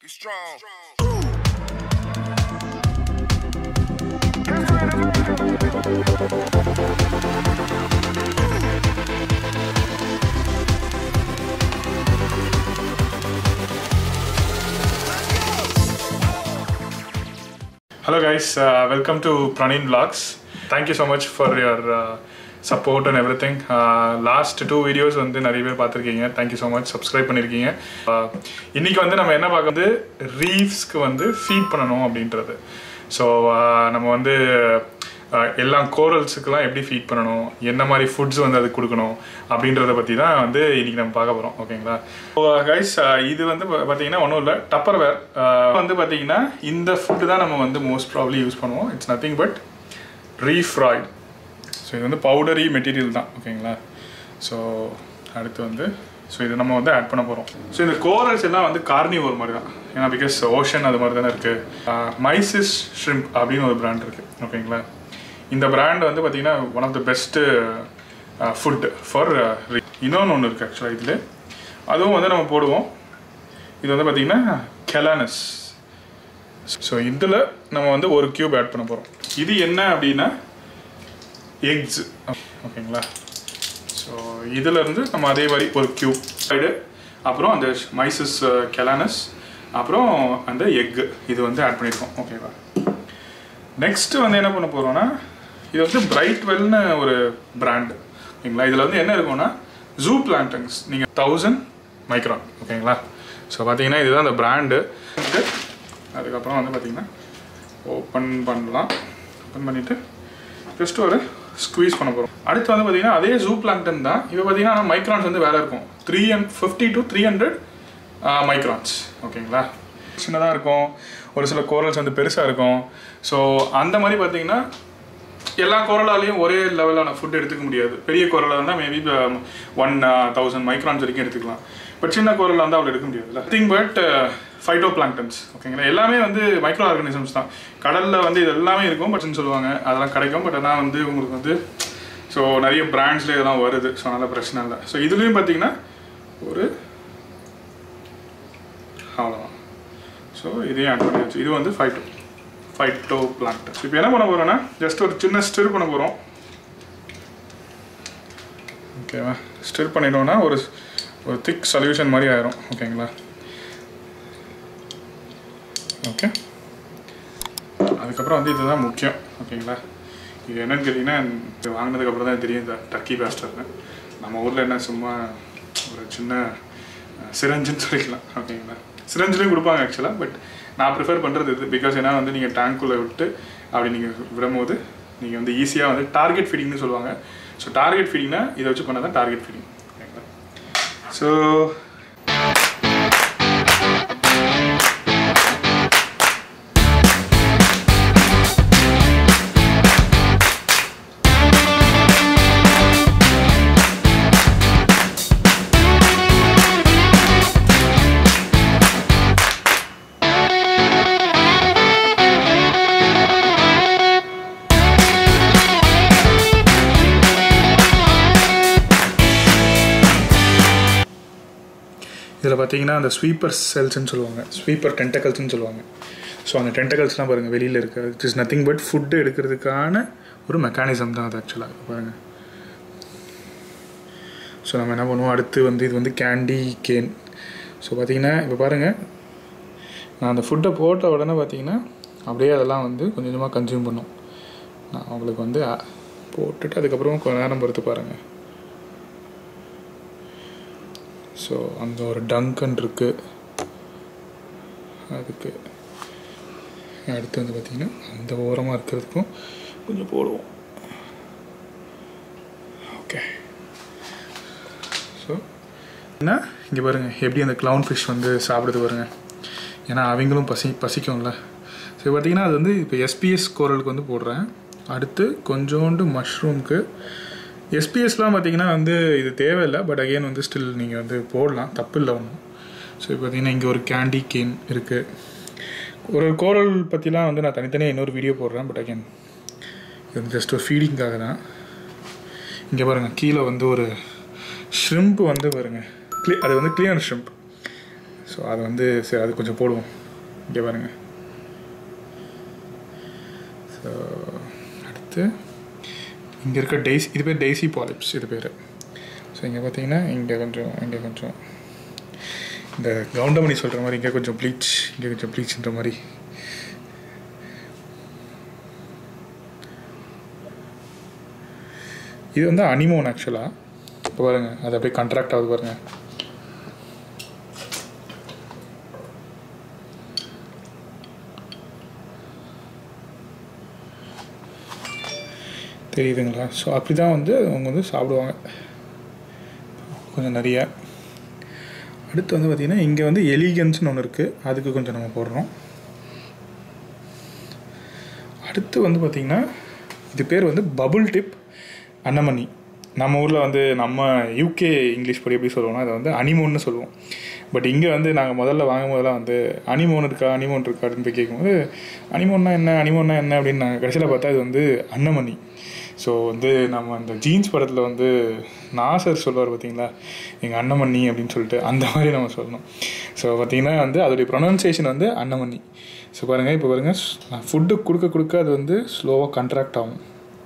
strong. Hello guys, uh, welcome to Praneen Vlogs. Thank you so much for your uh, support and everything. Uh, last two videos வந்து நிறைய பேர் பார்த்துருக்கீங்க thank you so much subscribe பண்ணியிருக்கீங்க Uh, இன்னைக்கு வந்து நம்ம என்ன பார்க்க வந்து ரீஃப்ஸ்க்கு வந்து ஃபீட் பண்ணணும் அப்படின்றது ஸோ நம்ம வந்து uh, எல்லா கோரல்ஸுக்கெல்லாம் எப்படி ஃபீட் பண்ணணும் என்ன மாதிரி ஃபுட்ஸ் வந்து அதுக்கு கொடுக்கணும் அப்படின்றத பற்றி தான் வந்து இன்னைக்கு நம்ம பார்க்க போகிறோம் ஓகேங்களா கைஸ் இது வந்து பா- பார்த்தீங்கன்னா ஒன்றும் இல்லை டப்பர் வேர் வந்து பார்த்தீங்கன்னா இந்த ஃபுட்டு தான் நம்ம வந்து மோஸ்ட் ப்ராப்ளி யூஸ் பண்ணுவோம் இட்ஸ் நத்திங் பட் ரீஃப்ராய்ட் ஸோ இது வந்து பவுடரி மெட்டீரியல் தான் ஓகேங்களா ஸோ அடுத்து வந்து ஸோ இது நம்ம வந்து ஆட் பண்ண போகிறோம் ஸோ இந்த கோரல்ஸ் எல்லாம் வந்து கார்னிவோர் மாதிரி தான் ஏன்னா பிகாஸ் ஓஷன் அது மாதிரி தானே இருக்குது மைசிஸ் ஷ்ரிம்ப் அப்படின்னு ஒரு பிராண்ட் இருக்குது ஓகேங்களா இந்த பிராண்ட் வந்து பார்த்தீங்கன்னா one of the best food for இன்னொன்று ஒன்று இருக்குது ஆக்சுவலாக இதில் அதுவும் வந்து நம்ம போடுவோம் இது வந்து பார்த்தீங்கன்னா கெலானஸ் ஸோ இதில் நம்ம வந்து ஒரு கியூப் ஆட் பண்ண போகிறோம் இது என்ன அப்படின்னா எக்ஸ் ஓகேங்களா ஸோ இதிலேருந்து நம்ம அதே மாதிரி ஒரு கியூப் சைடு அப்புறம் அந்த மைசஸ் கெலானஸ் அப்புறம் அந்த எக்கு இது வந்து ஆட் பண்ணியிருக்கோம் ஓகேவா நெக்ஸ்ட்டு வந்து என்ன பண்ண போகிறோம்னா இது வந்து பிரைட் வெல்னு ஒரு பிராண்டு ஓகேங்களா இதில் வந்து என்ன இருக்கும்னா ஜூ பிளான்டன்ஸ் நீங்கள் தௌசண்ட் மைக்ரான் ஓகேங்களா ஸோ பார்த்தீங்கன்னா இதுதான் அந்த பிராண்டு அதுக்கப்புறம் வந்து பார்த்தீங்கன்னா ஓப்பன் பண்ணலாம் ஓப்பன் பண்ணிவிட்டு ஜஸ்ட் ஒரு ஸ்குவீஸ் பண்ண போகிறோம் அடுத்து வந்து பார்த்தீங்கன்னா அதே ஜூ பிளாங்டன் தான் இப்போ பார்த்தீங்கன்னா மைக்ரான்ஸ் வந்து வேலை இருக்கும் three and fifty to three hundred microns ஓகேங்களா சின்னதாக இருக்கும் ஒரு சில கோரல்ஸ் வந்து பெருசாக இருக்கும் ஸோ அந்த மாதிரி பார்த்தீங்கன்னா எல்லா கோரலாலையும் ஒரே லெவலான ஃபுட் எடுத்துக்க முடியாது பெரிய கோரலாக இருந்தால் மேபி ஒன் தௌசண்ட் மைக்ரான்ஸ் வரைக்கும் எடுத்துக்கலாம் பட் சின்ன கோரலாக இருந்தால் அவ்வளோ எடுக்க முடியாதுல்ல திங் பட் ஃபைட்டோ பிளாங்டன்ஸ் ஓகேங்களா எல்லாமே வந்து மைக்ரோ ஆர்கானிசம்ஸ் தான் கடலில் வந்து இது எல்லாமே இருக்கும் பட்னு சொல்லுவாங்க அதெல்லாம் கிடைக்கும் பட் ஆனால் வந்து உங்களுக்கு வந்து ஸோ நிறைய பிராண்ட்ஸ்ல இதெல்லாம் வருது ஸோ அதனால் பிரச்சனை இல்லை ஸோ இதுலேயும் பார்த்தீங்கன்னா ஒரு அவ்வளோதான் ஸோ இதையும் ஆட் பண்ணியாச்சு இது வந்து ஃபைட்டோ ஃபைட்டோ பிளான்ட் இப்போ என்ன பண்ண போகிறோன்னா ஜஸ்ட் ஒரு சின்ன ஸ்டிர் பண்ண போகிறோம் ஓகேவா ஸ்டிர் பண்ணிட்டோம்னா ஒரு ஒரு திக் சொல்யூஷன் மாதிரி ஆயிரும் ஓகேங்களா ஓகே அதுக்கப்புறம் வந்து இதுதான் முக்கியம் ஓகேங்களா இது என்னன்னு கேட்டிங்கன்னா இது வாங்கினதுக்கப்புறம் தான் தெரியும் இந்த டர்க்கி பேஸ்டர்னு நம்ம ஊரில் என்ன சும்மா ஒரு சின்ன சிரஞ்சுன்னு சொல்லிக்கலாம் ஓகேங்களா சிரஞ்சிலையும் கொடுப்பாங்க ஆக்சுவலாக பட் நான் ப்ரிஃபர் பண்ணுறது இது பிகாஸ் ஏன்னா வந்து நீங்கள் டேங்க்குள்ளே விட்டு அப்படி நீங்கள் விடும்போது நீங்கள் வந்து ஈஸியாக வந்து டார்கெட் ஃபீடிங்னு சொல்லுவாங்க ஸோ டார்கெட் ஃபீடிங்னா இதை வச்சு பண்ணால் தான் டார்கெட் ஃபீடிங் ஓகேங்களா ஸோ இதில் பார்த்தீங்கன்னா அந்த ஸ்வீப்பர் செல்ஸ்ன்னு சொல்லுவாங்க ஸ்வீப்பர் டென்டக்கல்ஸ்னு சொல்லுவாங்க ஸோ அந்த டென்டக்கல்ஸ்லாம் பாருங்கள் வெளியில் இருக்குது it is nothing but food எடுக்கிறதுக்கான ஒரு மெக்கானிசம் தான் அது ஆக்சுவலாக பாருங்கள் ஸோ நம்ம என்ன பண்ணுவோம் அடுத்து வந்து இது வந்து கேண்டி கேன் ஸோ பார்த்தீங்கன்னா இப்போ பாருங்கள் நான் அந்த ஃபுட்டை போட்ட உடனே பார்த்தீங்கன்னா அப்படியே அதெல்லாம் வந்து கொஞ்சம் கொஞ்சமாக கன்சியூம் பண்ணும் நான் உங்களுக்கு வந்து அ, போட்டுட்டு அதுக்கப்புறம் கொஞ்ச நேரம் பொறுத்து பாருங்கள் ஸோ அங்கே ஒரு டங்கன் இருக்குது அதுக்கு அடுத்து வந்து பார்த்திங்கன்னா அந்த ஓரமாக இருக்கிறதுக்கும் கொஞ்சம் போடுவோம் ஓகே ஸோ என்ன இங்கே பாருங்கள் எப்படி அந்த க்ளவுன் ஃபிஷ் வந்து சாப்பிடுது பாருங்க ஏன்னா அவங்களும் பசி பசிக்கும்ல ஸோ பார்த்தீங்கன்னா அது வந்து இப்போ எஸ்பிஎஸ் கோரலுக்கு வந்து போடுறேன் அடுத்து கொஞ்சோண்டு மஷ்ரூம்க்கு எஸ்பிஎஸ்லாம் பார்த்தீங்கன்னா வந்து இது தேவையில்லை பட் அகைன் வந்து ஸ்டில் நீங்கள் வந்து போடலாம் தப்பு இல்லை ஒன்றும் ஸோ இப்போ பார்த்தீங்கன்னா இங்கே ஒரு கேண்டி கேன் இருக்குது ஒரு கோரல் பற்றிலாம் வந்து நான் தனித்தனியாக இன்னொரு வீடியோ போடுறேன் பட் அகைன் இது வந்து ஜஸ்ட் ஒரு ஃபீடிங்காக தான் இங்கே பாருங்கள் கீழே வந்து ஒரு ஷ்ரிம்ப் வந்து பாருங்க க்ளீ அது வந்து கிளியர் ஷ்ரிம்ப் ஸோ அது வந்து சரி அது கொஞ்சம் போடுவோம் இங்கே பாருங்கள் ஸோ அடுத்து இங்கே இருக்க டெய்ஸ் இது பேர் டெய்ஸி பாலிப்ஸ் இது பேர் ஸோ இங்கே பார்த்தீங்கன்னா இங்கே கொஞ்சம் இங்கே கொஞ்சம் இந்த கவுண்டமணி சொல்கிற மாதிரி இங்கே கொஞ்சம் ப்ளீச் இங்கே கொஞ்சம் ப்ளீச்ன்ற மாதிரி இது வந்து அனிமோன் ஆக்சுவலாக இப்போ பாருங்கள் அது அப்படியே கண்ட்ராக்ட் ஆகுது பாருங்கள் தெரியுதுங்களா ஸோ அப்படி தான் வந்து அவங்க வந்து சாப்பிடுவாங்க கொஞ்சம் நிறைய அடுத்து வந்து பார்த்திங்கன்னா இங்கே வந்து எலிகன்ஸ்னு ஒன்று இருக்குது அதுக்கு கொஞ்சம் நம்ம போடுறோம் அடுத்து வந்து பார்த்திங்கன்னா இது பேர் வந்து பபுள் டிப் அன்னமணி நம்ம ஊரில் வந்து நம்ம யூகே இங்கிலீஷ் படி எப்படி சொல்லுவோம்னா அதை வந்து அனிமோன்னு சொல்லுவோம் பட் இங்கே வந்து நாங்கள் முதல்ல வாங்கும் போதெல்லாம் வந்து அனிமோன் இருக்கா அனிமோன் இருக்கா அப்படின்னு போய் கேட்கும்போது அனிமோன்னா என்ன அனிமோன்னா என்ன அப்படின்னு நாங்கள் கடைசியில் பார்த்தா இது வந்து அன்னமணி ஸோ வந்து நம்ம அந்த ஜீன்ஸ் படத்தில் வந்து நாசர் சொல்லுவார் பார்த்தீங்களா எங்கள் அன்னமணி அப்படின்னு சொல்லிட்டு அந்த மாதிரி நம்ம சொல்லணும் ஸோ பார்த்தீங்கன்னா வந்து அதோடைய ப்ரொனன்சியேஷன் வந்து அன்னமணி ஸோ பாருங்கள் இப்போ பாருங்கள் ஃபுட்டு கொடுக்க கொடுக்க அது வந்து ஸ்லோவாக கண்ட்ராக்ட் ஆகும்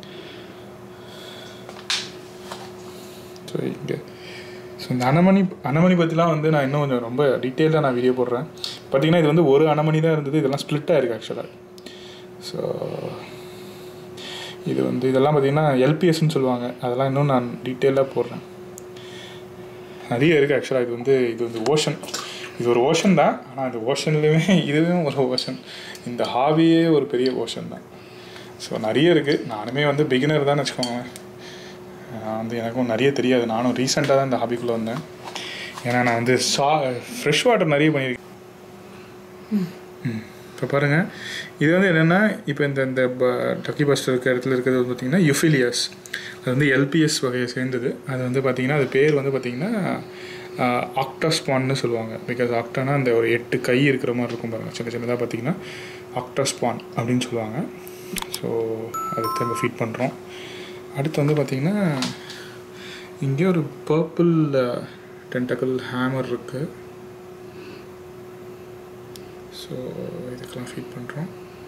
ஸோ இங்கே ஸோ இந்த அணமணி அணமணி பற்றிலாம் வந்து நான் இன்னும் கொஞ்சம் ரொம்ப டீட்டெயிலாக நான் வீடியோ போடுறேன் பார்த்தீங்கன்னா இது வந்து ஒரு அணமணி தான் இருந்தது இதெல்லாம் ஸ்ப்ளிட் ஆயிருக்கு ஆக்சுவலாக ஸோ இது வந்து இதெல்லாம் பார்த்தீங்கன்னா எல்பிஎஸ்ன்னு சொல்லுவாங்க அதெல்லாம் இன்னும் நான் டீட்டெயிலாக போடுறேன் நிறைய இருக்குது ஆக்சுவலாக இது வந்து இது வந்து ஓஷன் இது ஒரு ஓஷன் தான் ஆனால் இந்த ஓஷன்லேயுமே இதுவும் ஒரு ஓஷன் இந்த ஹாபியே ஒரு பெரிய ஓஷன் தான் ஸோ நிறைய இருக்குது நானுமே வந்து பிகினர் தான் வச்சுக்கோங்க நான் வந்து எனக்கும் நிறைய தெரியாது நானும் ரீசெண்டாக தான் இந்த ஹாபிக்குள்ளே வந்தேன் ஏன்னா நான் வந்து சா ஃப்ரெஷ் வாட்டர் நிறைய பண்ணியிருக்கேன் இப்போ பாருங்கள் இது வந்து என்னென்னா இப்போ இந்த இந்த டக்கி பஸ்டர் இருக்க இடத்துல இருக்கிறது வந்து பார்த்திங்கன்னா யுஃபிலியஸ் அது வந்து எல்பிஎஸ் வகையை சேர்ந்தது அது வந்து பார்த்திங்கன்னா அது பேர் வந்து பார்த்திங்கன்னா ஆக்டாஸ்பான்னு சொல்லுவாங்க பிகாஸ் ஆக்டானா அந்த ஒரு எட்டு கை இருக்கிற மாதிரி இருக்கும் பாருங்கள் சின்ன சின்னதாக பார்த்திங்கன்னா ஆக்டாஸ்பான் அப்படின்னு சொல்லுவாங்க ஸோ அதுக்கு திரும்ப ஃபீட் பண்ணுறோம் அடுத்து வந்து பார்த்திங்கன்னா இங்கே ஒரு பர்பிள் டென்டக்கல் ஹேமர் இருக்குது ஸோ இதுக்கெல்லாம் ஃபீட் பண்ணுறோம்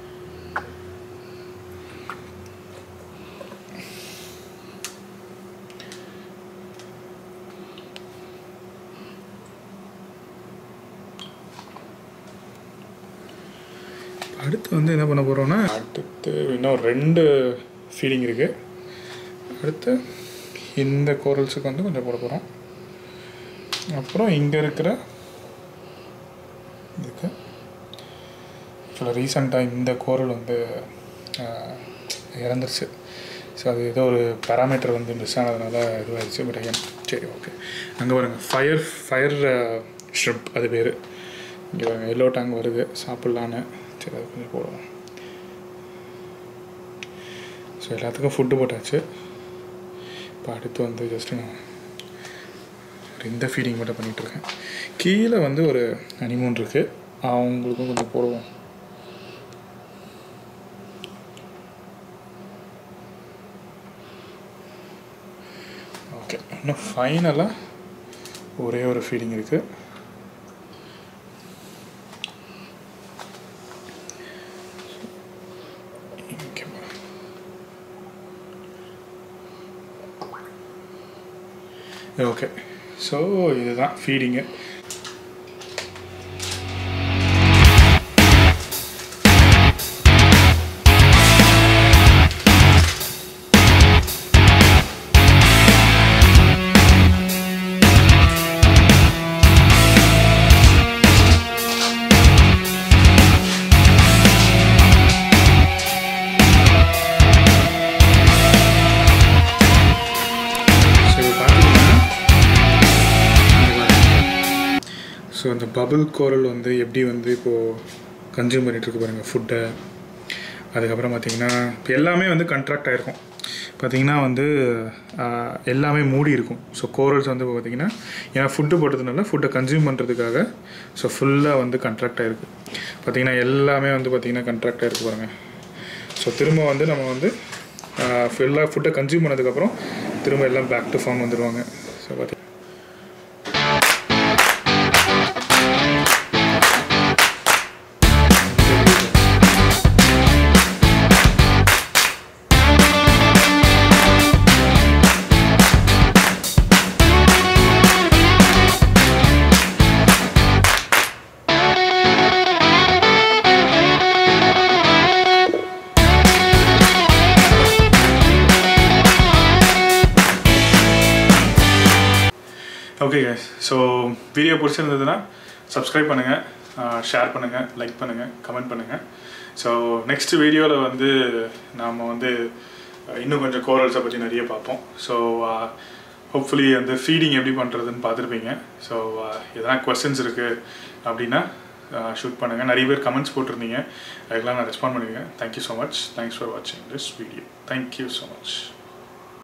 அடுத்து வந்து என்ன பண்ண போகிறோன்னா அடுத்து இன்னும் ரெண்டு ஃபீடிங் இருக்குது அடுத்து இந்த கோரல்ஸுக்கு வந்து கொஞ்சம் போட போகிறோம் அப்புறம் இங்கே இருக்கிற இதுக்கு ஆக்சுவலாக ரீசண்டாக இந்த கோரல் வந்து இறந்துருச்சு ஸோ அது ஏதோ ஒரு பேராமீட்டர் வந்து மிஸ் ஆனதுனால இதுவாகிடுச்சு பட் ஐயன் சரி ஓகே அங்கே பாருங்கள் ஃபயர் ஃபயர் ஷ்ரிப் அது பேர் இங்கே பாருங்கள் எல்லோ டேங் வருது சாப்பிட்லான்னு சரி அது கொஞ்சம் போடுவோம் ஸோ எல்லாத்துக்கும் ஃபுட்டு போட்டாச்சு இப்போ அடுத்து வந்து ஜஸ்ட்டு நான் இந்த ஃபீடிங் மட்டும் பண்ணிகிட்ருக்கேன் கீழே வந்து ஒரு அனிமோன் இருக்குது அவங்களுக்கும் கொஞ்சம் போடுவோம் ஓகே இன்னும் ஃபைனலாக ஒரே ஒரு ஃபீடிங் இருக்குது ஓகே ஸோ இதுதான் ஃபீடிங்கு ஸோ அந்த பபுள் கோரல் வந்து எப்படி வந்து இப்போது கன்சியூம் பண்ணிகிட்ருக்கு பாருங்கள் ஃபுட்டை அதுக்கப்புறம் பார்த்திங்கன்னா இப்போ எல்லாமே வந்து கண்ட்ராக்ட் ஆகிருக்கும் பார்த்திங்கன்னா வந்து எல்லாமே மூடி இருக்கும் ஸோ கோரல்ஸ் வந்து இப்போ பார்த்திங்கன்னா ஏன்னா ஃபுட்டு போட்டதுனால ஃபுட்டை கன்சியூம் பண்ணுறதுக்காக ஸோ ஃபுல்லாக வந்து கண்ட்ராக்ட் ஆகிருக்கு பார்த்திங்கன்னா எல்லாமே வந்து பார்த்திங்கன்னா கண்ட்ராக்ட் ஆகிருக்கு பாருங்கள் ஸோ திரும்ப வந்து நம்ம வந்து ஃபுல்லாக ஃபுட்டை கன்சியூம் பண்ணதுக்கப்புறம் திரும்ப எல்லாம் பேக் டு ஃபார்ம் வந்துடுவாங்க ஸோ பார்த்திங்கன்னா ஓகே guys ஸோ வீடியோ பிடிச்சிருந்ததுன்னா சப்ஸ்கிரைப் பண்ணுங்கள் ஷேர் பண்ணுங்கள் லைக் பண்ணுங்கள் கமெண்ட் பண்ணுங்கள் ஸோ நெக்ஸ்ட் வீடியோவில் வந்து நாம் வந்து அஹ், இன்னும் கொஞ்சம் கோரல்ஸை பற்றி நிறைய பார்ப்போம் ஸோ ஹோப்ஃபுல்லி வந்து ஃபீடிங் எப்படி பண்ணுறதுன்னு பார்த்துருப்பீங்க ஸோ எதனா கொஸ்டின்ஸ் இருக்குது அப்படின்னா ஷூட் பண்ணுங்கள் நிறைய பேர் கமெண்ட்ஸ் போட்டிருந்தீங்க அதுக்கெல்லாம் நான் ரெஸ்பாண்ட் பண்ணியிருக்கேன் thank you so much thanks for வாட்சிங் this video thank you so much